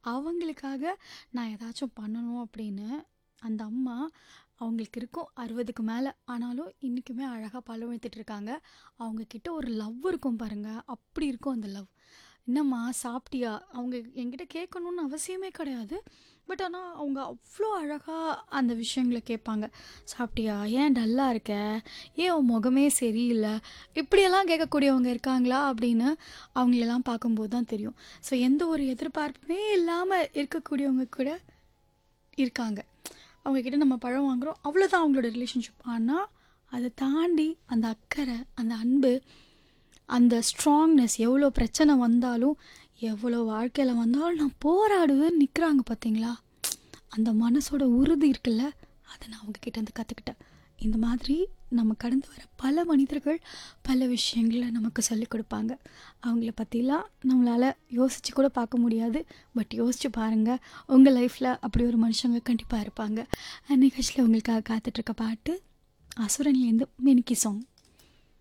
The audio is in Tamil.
அவங்களுக்காக நான் ஏதாச்சும் பண்ணணும் அப்படின்னு அந்த அம்மா அவங்களுக்கு இருக்கும் 60க்கு மேல. ஆனாலும் இன்னைக்குமே அழகா பழம் வித்துட்டு இருக்காங்க. அவங்க கிட்ட ஒரு லவ் இருக்கும் பாருங்க. அப்படி இருக்கும் அந்த லவ். "என்னம்மா சாப்பிட்டியா?" அவங்க என்கிட்ட கேட்கணும்னு அவசியமே கிடையாது. பட் ஆனா அவங்க அவ்ளோ அழகா அந்த விஷயங்கள கேட்பாங்க. "சாப்பிட்டியா? ஏன் டல்லா இருக்க? ஏன் உன் முகமே சரியில்ல?" இப்படியெல்லாம் கேட்கக்கூடியவங்க இருக்காங்களா அப்படின்னு அவங்களெல்லாம் பார்க்கும்போது தான் தெரியும். ஸோ எந்த ஒரு எதிர்பார்ப்புமே இல்லாம இருக்கக்கூடியவங்க கூட இருக்காங்க. அவங்க கிட்ட நம்ம பழம் வாங்குறோம். அவ்வளோதான் அவங்களோட ரிலேஷன்ஷிப். ஆனா அத தாண்டி அந்த அக்கறை, அந்த அன்பு, அந்த ஸ்ட்ராங்னஸ் எவ்வளோ பிரச்சனை வந்தாலும், எவ்வளோ வாழ்க்கையில வந்தாலும் நான் போராடுவேன்னு நிக்கிறாங்க பார்த்தீங்களா? அந்த மனசோட உறுதி இருக்குல்ல, அத நான் அவங்க கிட்டேருந்து கத்துக்கிட்டேன். இந்த மாதிரி நம்ம கடந்து வர பல மனிதர்கள் பல விஷயங்கள நமக்கு சொல்லிக் குடுப்பாங்க. அவங்கள பத்திலாம் நம்மளால யோசிச்சு கூட பார்க்க முடியாது. பட் யோசிச்சு பாருங்க. உங்க லைஃப்ல அப்படி ஒரு மனுஷங்க கண்டிப்பா இருப்பாங்க. நிகழ்ச்சியில உங்களுக்காக காத்துட்டு இருக்க பாட்டு, அசுரன்லேருந்து மினிக்கி சாங்.